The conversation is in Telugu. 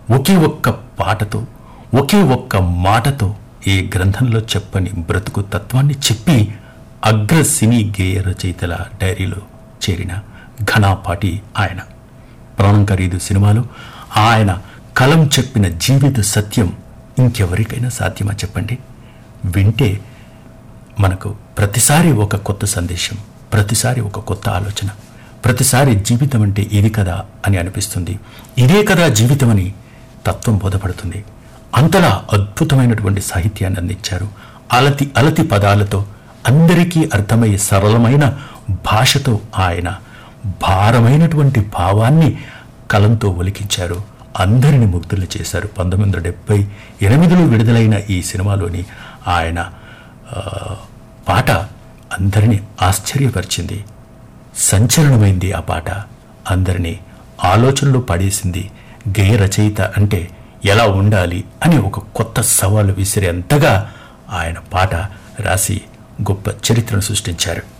ఒకే ఒక్క పాటతో ఒకే ఒక్క మాటతో ఈ గ్రంథంలో చెప్పని బ్రతుకు తత్వాన్ని చెప్పి అగ్ర సినీ గేయ రచయితల డైరీలో చేరిన ఘనాపాటి ఆయన ప్రాణం ఖరీదు సినిమాలో ఆయన కలం చెప్పిన జీవిత సత్యం ఇంకెవరికైనా సాధ్యమా చెప్పండి వింటే మనకు ప్రతిసారి ఒక కొత్త సందేశం ప్రతిసారి ఒక కొత్త ఆలోచన ప్రతిసారి జీవితం అంటే ఇది కదా అని అనిపిస్తుంది ఇదే కదా జీవితం అని తత్వం బోధపడుతుంది అంతలా అద్భుతమైనటువంటి సాహిత్యాన్ని అందించారు అలతి అలతి పదాలతో అందరికీ అర్థమయ్యే సరళమైన భాషతో ఆయన భారమైనటువంటి భావాన్ని కలంతో ఒలికించారు అందరిని ముగ్ధులు చేశారు పంతొమ్మిది వందల డెబ్బై ఎనిమిదిలో విడుదలైన ఈ సినిమాలోని ఆయన ఆ, పాట అందరినీ ఆశ్చర్యపరిచింది సంచలనమైంది ఆ పాట అందరినీ ఆలోచనలో పడేసింది గేయ రచయిత అంటే ఎలా ఉండాలి అని ఒక కొత్త సవాలు విసిరేంతగా ఆయన పాట రాసి గొప్ప చరిత్రను సృష్టించారు